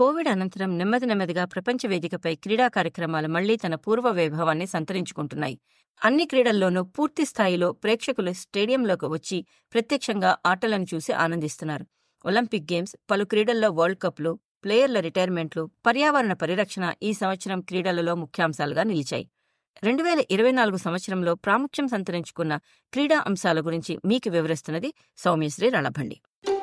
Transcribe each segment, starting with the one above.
Covid అనంతరం నెమ్మది నెమ్మదిగా ప్రపంచ వేదికపై క్రీడా కార్యక్రమాలు మళ్లీ తన పూర్వ వైభవాన్ని సంతరించుకుంటున్నాయి అన్ని క్రీడల్లోనూ పూర్తి స్థాయిలో ప్రేక్షకులు స్టేడియంలోకి వచ్చి ప్రత్యక్షంగా ఆటలను చూసి ఆనందిస్తున్నారు ఒలింపిక్ గేమ్స్ పలు క్రీడల్లో వరల్డ్ కప్లు ప్లేయర్ల రిటైర్మెంట్లు పర్యావరణ పరిరక్షణ ఈ సంవత్సరం క్రీడలలో ముఖ్యాంశాలుగా నిలిచాయి రెండు వేల ఇరవై నాలుగు సంవత్సరంలో ప్రాముఖ్యం సంతరించుకున్న క్రీడా అంశాల గురించి మీకు వివరిస్తున్నది సౌమ్యశ్రీ రళభండి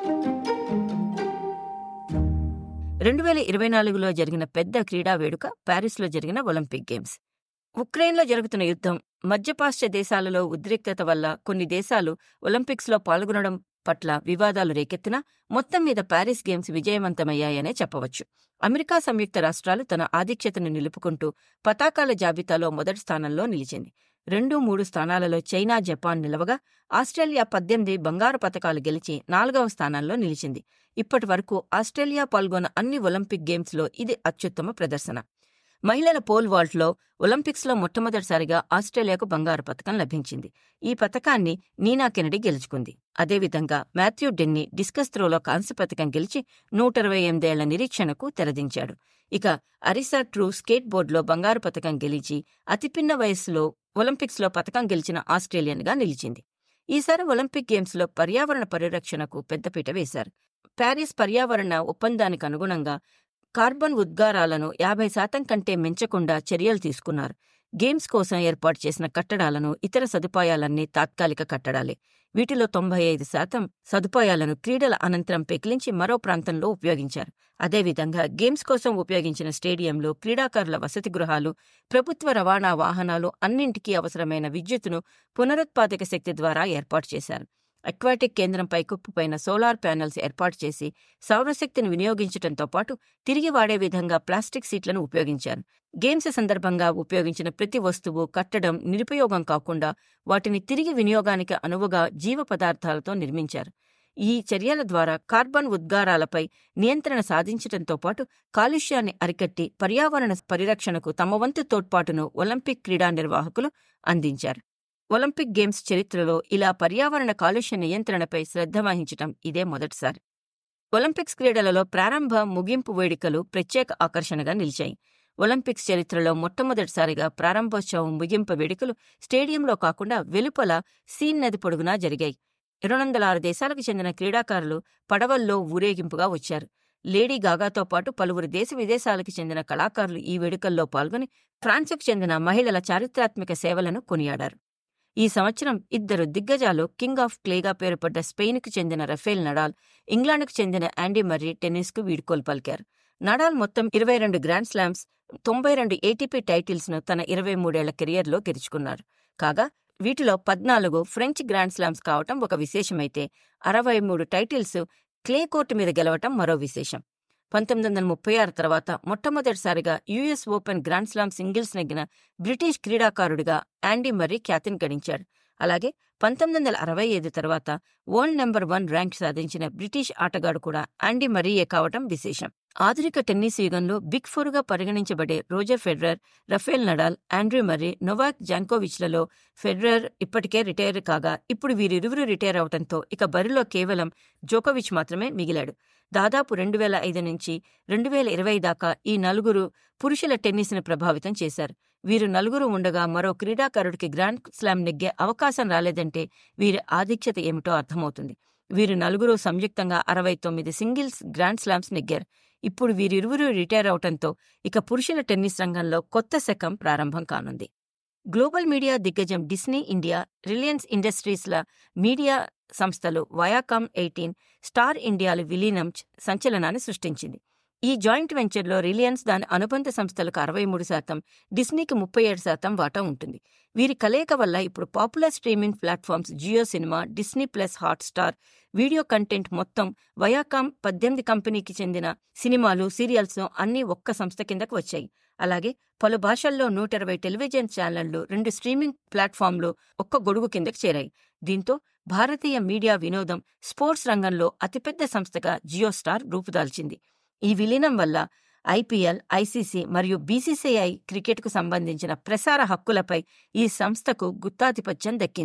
రెండు వేల ఇరవై నాలుగులో జరిగిన పెద్ద క్రీడా వేడుక ప్యారిస్లో జరిగిన ఒలింపిక్ గేమ్స్ ఉక్రెయిన్లో జరుగుతున్న యుద్ధం మధ్యపాశ్చ్య దేశాలలో ఉద్రిక్తత వల్ల కొన్ని దేశాలు ఒలింపిక్స్లో పాల్గొనడం పట్ల వివాదాలు రేకెత్తినా మొత్తం మీద ప్యారిస్ గేమ్స్ విజయవంతమయ్యాయనే చెప్పవచ్చు అమెరికా సంయుక్త రాష్ట్రాలు తన ఆధిక్యతను నిలుపుకుంటూ పతాకాల జాబితాలో మొదటి స్థానంలో నిలిచింది రెండు మూడు స్థానాలలో చైనా జపాన్ నిలవగా ఆస్ట్రేలియా పద్దెనిమిది బంగారు పతకాలు గెలిచి నాలుగవ స్థానంలో నిలిచింది ఇప్పటి వరకు ఆస్ట్రేలియా పాల్గొన్న అన్ని ఒలింపిక్ గేమ్స్లో ఇది అత్యుత్తమ ప్రదర్శన మహిళల పోల్ వాల్ట్లో ఒలింపిక్స్లో మొట్టమొదటిసారిగా ఆస్ట్రేలియాకు బంగారు పతకం లభించింది ఈ పతకాన్ని నీనా కెనడీ గెలుచుకుంది అదేవిధంగా మాథ్యూ డెన్నీ డిస్కస్ త్రోలో కాంస్య పతకం గెలిచి నూట ఇరవై ఎనిమిదేళ్ల నిరీక్షణకు తెరదించాడు ఇక అరిసా ట్రూ స్కేట్ బోర్డులో బంగారు పతకం గెలిచి అతిపిన్న వయస్సులో ఒలింపిక్స్లో పతకం గెలిచిన ఆస్ట్రేలియన్గా నిలిచింది ఈసారి ఒలింపిక్ గేమ్స్లో పర్యావరణ పరిరక్షణకు పెద్దపీట వేశారు ప్యారిస్ పర్యావరణ ఒప్పందానికి అనుగుణంగా కార్బన్ ఉద్గారాలను యాభై శాతం కంటే మించకుండా చర్యలు తీసుకున్నారు గేమ్స్ కోసం ఏర్పాటు చేసిన కట్టడాలను ఇతర సదుపాయాలన్నీ తాత్కాలిక కట్టడాలే వీటిలో తొంభై ఐదు శాతం సదుపాయాలను క్రీడల అనంతరం పెకిలించి మరో ప్రాంతంలో ఉపయోగించారు అదేవిధంగా గేమ్స్ కోసం ఉపయోగించిన స్టేడియంలో క్రీడాకారుల వసతి గృహాలు ప్రభుత్వ రవాణా వాహనాలు అన్నింటికీ అవసరమైన విద్యుత్తును పునరుత్పాదక శక్తి ద్వారా ఏర్పాటు చేశారు అక్వాటిక్ కేంద్రంపై కుప్పుపైన సోలార్ ప్యానెల్స్ ఏర్పాటు చేసి సౌరశక్తిని వినియోగించడంతో పాటు తిరిగి వాడే విధంగా ప్లాస్టిక్ సీట్లను ఉపయోగించారు గేమ్స్ సందర్భంగా ఉపయోగించిన ప్రతి వస్తువు కట్టడం నిరుపయోగం కాకుండా వాటిని తిరిగి వినియోగానికి అనువుగా జీవ పదార్థాలతో నిర్మించారు ఈ చర్యల ద్వారా కార్బన్ ఉద్గారాలపై నియంత్రణ సాధించడంతో పాటు కాలుష్యాన్ని అరికట్టి పర్యావరణ పరిరక్షణకు తమ వంతు తోడ్పాటును ఒలింపిక్ క్రీడా నిర్వాహకులు అందించారు ఒలింపిక్ గేమ్స్ చరిత్రలో ఇలా పర్యావరణ కాలుష్య నియంత్రణపై శ్రద్ధ వహించటం ఇదే మొదటిసారి ఒలింపిక్స్ క్రీడలలో ప్రారంభ ముగింపు వేడుకలు ప్రత్యేక ఆకర్షణగా నిలిచాయి ఒలింపిక్స్ చరిత్రలో మొట్టమొదటిసారిగా ప్రారంభోత్సవం ముగింపు వేడుకలు స్టేడియంలో కాకుండా వెలుపల సీన్ నది పొడుగునా జరిగాయి రెండు వందల ఆరు దేశాలకు చెందిన క్రీడాకారులు పడవల్లో ఊరేగింపుగా వచ్చారు లేడీ గాగాతో పాటు పలువురు దేశ విదేశాలకు చెందిన కళాకారులు ఈ వేడుకల్లో పాల్గొని ఫ్రాన్సుకు చెందిన మహిళల చారిత్రాత్మక సేవలను కొనియాడారు ఈ సంవత్సరం ఇద్దరు దిగ్గజాలు కింగ్ ఆఫ్ క్లేగా పేరుపడ్డ స్పెయిన్కు చెందిన రఫేల్ నడాల్ ఇంగ్లాండ్కు చెందిన యాండీ మర్రీ టెన్నిస్కు వీడ్కోలు పలికారు నడాల్ మొత్తం ఇరవై రెండు గ్రాండ్ స్లామ్స్ తొంభై రెండు ఏటీపీ టైటిల్స్ను తన ఇరవై మూడేళ్ల కెరియర్లో గెలుచుకున్నారు కాగా వీటిలో పద్నాలుగు ఫ్రెంచ్ గ్రాండ్ స్లామ్స్ కావటం ఒక విశేషమైతే అరవై మూడు టైటిల్స్ క్లే కోర్టు మీద గెలవటం మరో విశేషం పంతొమ్మిది వందల ముప్పై ఆరు తర్వాత మొట్టమొదటిసారిగా US open grand slam singles నెగ్గిన బ్రిటిష్ క్రీడాకారుడిగా యాండీ మర్రీ ఖ్యాతిని గడించాడు అలాగే పంతొమ్మిది వందల అరవై ఐదు తర్వాత వరల్డ్ నెంబర్ వన్ ర్యాంక్ సాధించిన బ్రిటిష్ ఆటగాడు కూడా యాండీ మర్రీయే కావటం విశేషం ఆధునిక టెన్నిస్ యుగంలో బిగ్ ఫోర్గా పరిగణించబడే Roger Federer Rafael Nadal Andrew Murray Novak జాంకోవిచ్లలో ఫెడరర్ ఇప్పటికే రిటైర్ కాగా ఇప్పుడు వీరిరువురు రిటైర్ అవడంతో ఇక బరిలో కేవలం జోకోవిచ్ మాత్రమే మిగిలాడు దాదాపు రెండు వేల ఐదు నుంచి రెండు వేల ఇరవై దాకా ఈ నలుగురు పురుషుల టెన్నిస్ను ప్రభావితం చేశారు వీరు నలుగురు ఉండగా మరో క్రీడాకారుడికి గ్రాండ్ స్లామ్ నెగ్గే అవకాశం రాలేదంటే వీరి ఆధిక్యత ఏమిటో అర్థమవుతుంది వీరు నలుగురు సంయుక్తంగా అరవై తొమ్మిది సింగిల్స్ గ్రాండ్ స్లామ్స్ నెగ్గారు ఇప్పుడు వీరిరువురు రిటైర్ అవటంతో ఇక పురుషుల టెన్నిస్ రంగంలో కొత్త శకం ప్రారంభం కానుంది గ్లోబల్ మీడియా దిగ్గజం డిస్నీ ఇండియా రిలయన్స్ ఇండస్ట్రీస్ల మీడియా సంస్థలు వయాకామ్ ఎయిటీన్ స్టార్ ఇండియాలు విలీనం సంచలనాన్ని సృష్టించింది ఈ జాయింట్ వెంచర్లో రిలయన్స్ దాని అనుబంధ సంస్థలకు అరవై మూడు శాతం డిస్నీకి ముప్పై ఏడు శాతం వాటా ఉంటుంది వీరి కలయిక వల్ల ఇప్పుడు popular streaming platforms Jio cinema Disney plus Hotstar video content మొత్తం వయాకామ్ పద్దెనిమిది కంపెనీకి చెందిన సినిమాలు సీరియల్స్ అన్నీ ఒక్క సంస్థ కిందకు వచ్చాయి అలాగే పలు భాషల్లో నూట ఇరవై టెలివిజన్ ఛానళ్లు రెండు స్ట్రీమింగ్ ప్లాట్ఫామ్లు ఒక్క గొడుగు కిందకు చేరాయి దీంతో భారతీయ మీడియా వినోదం స్పోర్ట్స్ రంగంలో అతిపెద్ద సంస్థగా జియో స్టార్ రూపుదాల్చింది ఈ విలీనం వల్ల ఐపీఎల్ ఐసీసీ మరియు బీసీసీఐ క్రికెట్కు సంబంధించిన ప్రసార హక్కులపై ఈ సంస్థకు గుత్తాధిపత్యం దక్కింది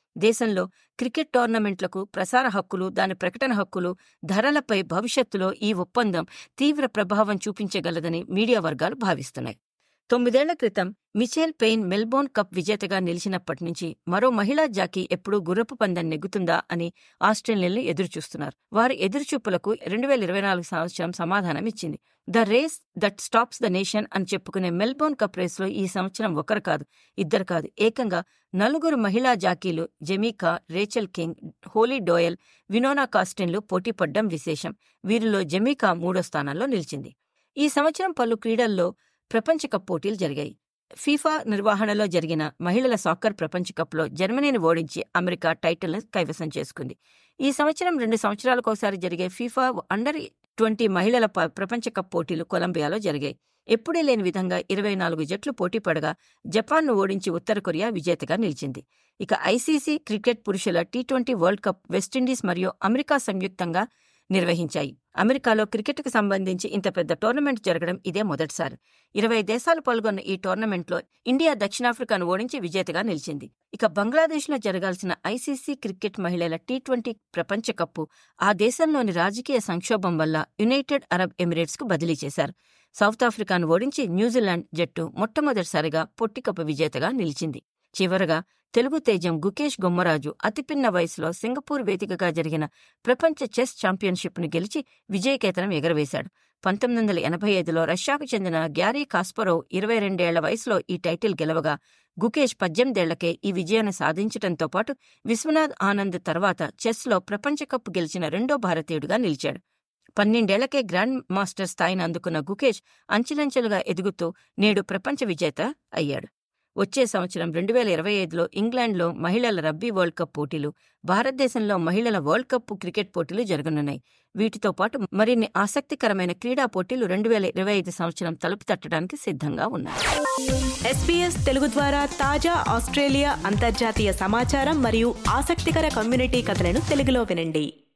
దేశంలో క్రికెట్ టోర్నమెంట్లకు ప్రసార హక్కులు దాని ప్రకటన హక్కులు ధరలపై భవిష్యత్తులో ఈ ఒప్పందం తీవ్ర ప్రభావం చూపించగలదని మీడియా వర్గాలు భావిస్తున్నాయి తొమ్మిదేళ్ల క్రితం మిచెల్ పెయిన్ మెల్బోర్న్ కప్ విజేతగా నిలిచినప్పటి నుంచి మరో మహిళా జాకీ ఎప్పుడూ గుర్రపు పందెం నెగ్గుతుందా అని ఆస్ట్రేలియన్లు ఎదురుచూస్తున్నారు వారి ఎదురుచూపులకు రెండు వేల ఇరవై నాలుగు సంవత్సరం సమాధానం ఇచ్చింది the race that stops the nation అని చెప్పుకునే మెల్బోర్న్ కప్ రేస్లో ఈ సంవత్సరం ఒకరు కాదు ఇద్దరు కాదు ఏకంగా నలుగురు మహిళా జాకీలు Jamie Kah Rachel King Holly Doyle Winona కాస్టిన్లు పోటీపడ్డం విశేషం వీరిలో జెమీకా మూడో స్థానంలో నిలిచింది ఈ సంవత్సరం పలు క్రీడల్లో ప్రపంచ కప్ పోటీలు జరిగాయి ఫీఫా నిర్వహణలో జరిగిన మహిళల సాకర్ ప్రపంచ కప్లో జర్మనీని ఓడించి అమెరికా టైటిల్ను కైవసం చేసుకుంది ఈ సంవత్సరం రెండు సంవత్సరాలకోసారి జరిగే ఫీఫా అండర్ ట్వంటీ మహిళల ప- ప్రపంచ కప్ పోటీలు కొలంబియాలో జరిగాయి ఎప్పుడే లేని విధంగా ఇరవై నాలుగు జట్లు పోటీ పడగా జపాన్ను ఓడించి ఉత్తర కొరియా విజేతగా నిలిచింది ఇక ఐసీసీ క్రికెట్ పురుషుల T twenty world cup West Indies మరియు అమెరికా సంయుక్తంగా నిర్వహించాయి అమెరికాలో క్రికెట్కు సంబంధించి ఇంత పెద్ద టోర్నమెంట్ జరగడం ఇదే మొదటిసారి ఇరవై దేశాలు పాల్గొన్న ఈ టోర్నమెంట్లో ఇండియా దక్షిణాఫ్రికాను ఓడించి విజేతగా నిలిచింది ఇక బంగ్లాదేశ్లో జరగాల్సిన ఐసీసీ క్రికెట్ మహిళల టీ ట్వంటీ ప్రపంచ కప్పు ఆ దేశంలోని రాజకీయ సంక్షోభం వల్ల యునైటెడ్ అరబ్ ఎమిరేట్స్కు బదిలీ చేశారు సౌత్ ఆఫ్రికాను ఓడించి న్యూజిలాండ్ జట్టు మొట్టమొదటిసారిగా పొట్టికప్పు విజేతగా నిలిచింది చివరగా తెలుగు తేజం గుకేష్ గొమ్మరాజు అతిపిన్న వయసులో సింగపూర్ వేదికగా జరిగిన ప్రపంచ చెస్ ఛాంపియన్షిప్ను గెలిచి విజయకేతనం ఎగరవేశాడు పంతొమ్మిది వందల ఎనభై ఐదులో రష్యాకు చెందిన గ్యారీ కాస్పరోవ్ ఇరవై రెండేళ్ల వయసులో ఈ టైటిల్ గెలవగా గుకేష్ పద్దెనిమిదేళ్లకే ఈ విజయాన్ని సాధించడంతో పాటు విశ్వనాథ్ ఆనంద్ తర్వాత చెస్లో ప్రపంచ కప్ గెలిచిన రెండో భారతీయుడిగా నిలిచాడు పన్నెండేళ్లకే గ్రాండ్ మాస్టర్ స్థాయిని అందుకున్న గుకేష్ అంచెలంచెలుగా ఎదుగుతూ నేడు ప్రపంచ విజేత అయ్యాడు వచ్చే సంవత్సరం రెండు వేల ఇరవై ఐదులో ఇంగ్లాండ్లో మహిళల రబ్బీ వరల్డ్ కప్ పోటీలు భారతదేశంలో మహిళల వరల్డ్ కప్ క్రికెట్ పోటీలు జరగనున్నాయి వీటితో పాటు మరిన్ని ఆసక్తికరమైన క్రీడా పోటీలు రెండు వేల ఇరవై ఐదు సంవత్సరం తలుపు తట్టడానికి సిద్ధంగా ఉన్నాయి ఎస్పీఎస్ తెలుగు ద్వారా తాజా ఆస్ట్రేలియా అంతర్జాతీయ సమాచారం మరియు ఆసక్తికర కమ్యూనిటీ కథలను తెలుగులో వినండి